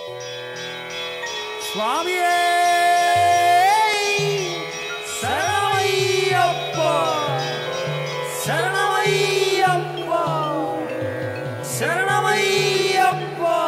சுவாமியே சரணமையப்பா சரணமையப்பா சரணமையப்பா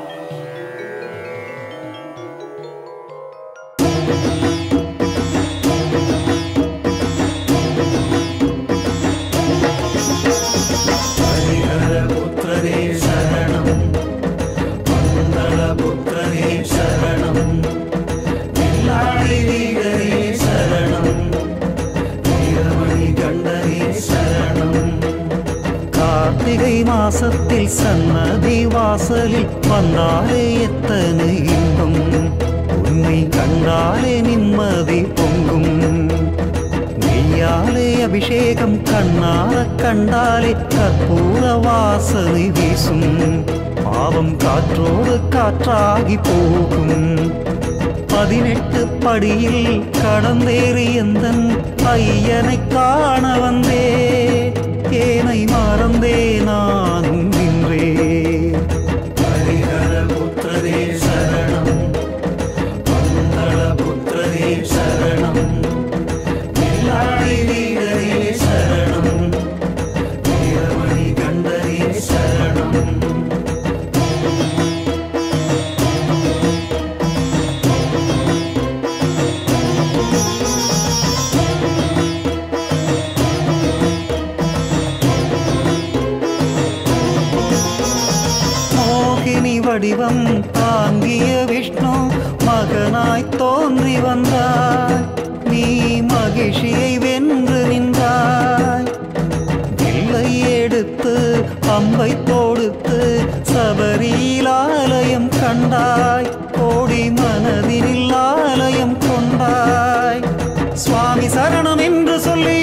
ஹரிஹர புத்திரரே சரணம் மங்கள புத்திரரே சரணம் வில்லாளி வீரரே சரணம் வீரமணி கண்டரே சரணம் கார்த்திகை மாசத்தில் சன்னதி வாசலில் வந்தாலே எத்தனை இன்பம் உன்னை கண்டாலே நிம்மதி பொங்கும் நெய்யாலே அபிஷேகம் கண்ணார கண்டாலே கற்பூர வாசனை வீசும் பாவம் காற்றோடு காற்றாகி போகும் பதினெட்டு படியில் கடந்தேறி எந்தன் ஐயனை காண வந்தே ஏனை மறந்தே நானும் நின்றே ஹரிஹர புத்திரரே சரணம் மங்கள புத்திரரே சரணம் வில்லாளி வீரரே சரணம் வீரமணி கண்டரே சரணம் மோகினி வடிவம் தாங்கிய விஷ்ணு மகனாய் தோன்றி வந்தாய் நீ மகிழ்ச்சியை வென்று நின்றாய் வில்லை எடுத்து அம்பை தொடுத்து சபரியிலாலயம் கண்டாய் கோடி மனதினில் ஆலயம் கொண்டாய் சுவாமி சரணம் என்று சொல்லி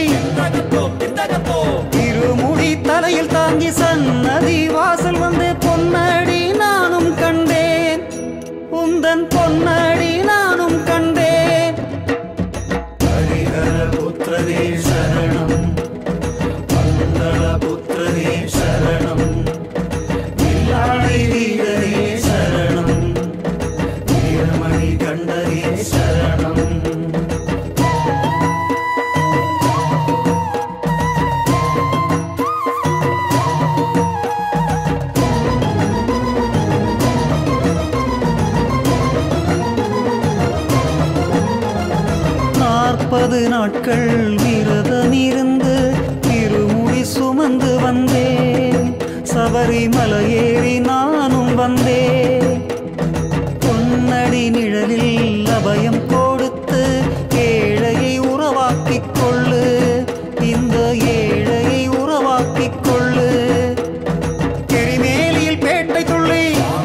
இருமுடி தலையில் தாங்கி சன்னதி வாசல் வந்து பொன்னடி நானும் கண்டேன் உந்தன் பொன்னடி நானும் கண்டேன் ஹரிஹர புத்திரரே சரணம் மங்கள புத்திரரே சரணம் வில்லாளி வீரரே சரணம் வீரமணி கண்டரே சரணம் நாற்பது நாட்கள் விரதம் இருந்து திருமுடி சுமந்து வந்தேன் சபரிமலை ஏறி நானும் வந்தேன் பொன்னடி நிழலில் அபயம் கொடுத்து ஏழையை உறவாக்கிக் கொள்ளு இந்த ஏழையை உறவாக்கிக் கொள்ளு எரிமேலியில் பேட்டை துள்ளி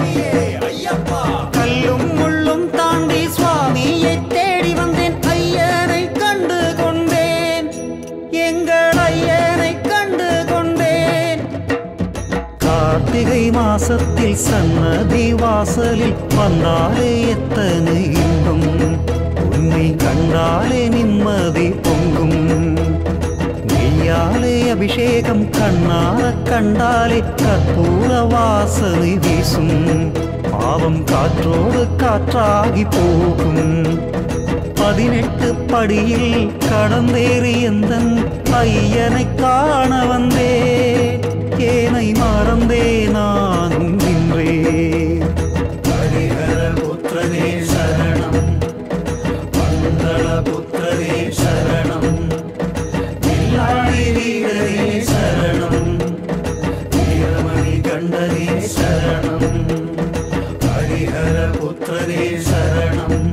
கல்லும் முள்ளும் தாண்டி சுவாமியை தேடி வந்தேன் ஐயனை கண்டு கொண்டேன் எங்கள் ஐயனை கண்டு கொண்டேன் கார்த்திகை மாசத்தில் சன்னதி வாசலில் வந்தாலே எத்தனை இன்பம் உன்னை கண்டாலே நிம்மதி பொங்கும் நெய்யாலே அபிஷேகம் கண்ணார கண்டாலே கற்பூர வாசனை வீசும் பாவம் காற்றோடு காற்றாகி போகும் பதினெட்டு படியில் கடந்தேறி எந்தன் ஐயனை காண வந்தே ஏனை மறந்தே நானும் நின்றே ஹரிஹர புத்திரரே சரணம் மங்கள புத்திரரே சரணம் வில்லாளி வீரரே சரணம் வீரமணி கண்டரே சரணம் ஹரிஹர புத்திரரே சரணம்